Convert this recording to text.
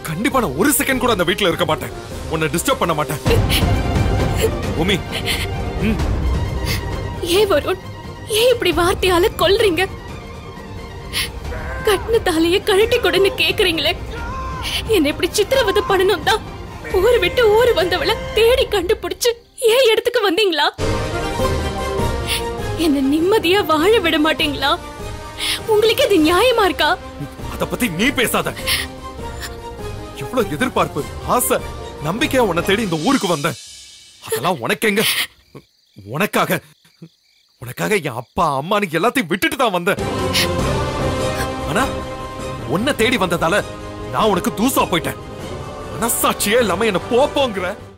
கண்டிப்பா நான் ஒரு செகண்ட் கூட அந்த வீட்ல இருக்க மாட்டேன் உன்னை டிஸ்டர்ப் பண்ண மாட்டேன் உமி ஏன் வருண் ஏன் இப்படி வார்த்தையால கொல்றீங்க கட்டின தாலிய கழட்டி கொடுன்னு கேக்குறீங்களே என்ன இப்படி சித்திரவதை பண்ணணும் தான் ஊரு விட்டு ஊரு வந்தவள தேடி கண்டுபிடிச்சு ஏன் இடத்துக்கு வந்தீங்களா என்ன நிம்மதியா வாழ விட மாட்டீங்களா உங்களுக்கு இது நியாயமா இருக்கா அத பத்தி நீ பேசாத எவ்வளவு எதிர்பார்ப்பு ஆசை நம்பிக்கையா உன்னை தேடி இந்த ஊருக்கு வந்தேன் அதெல்லாம் உனக்கெங்க உனக்காக உனக்காக என் அப்பா அம்மானுக்கு எல்லாத்தையும் விட்டுட்டு தான் வந்தேன் ஆனா உன்னை தேடி வந்ததால நான் உனக்கு தூசா போயிட்டேன் மனசாட்சியே இல்லாம என்ன போப்போங்கிற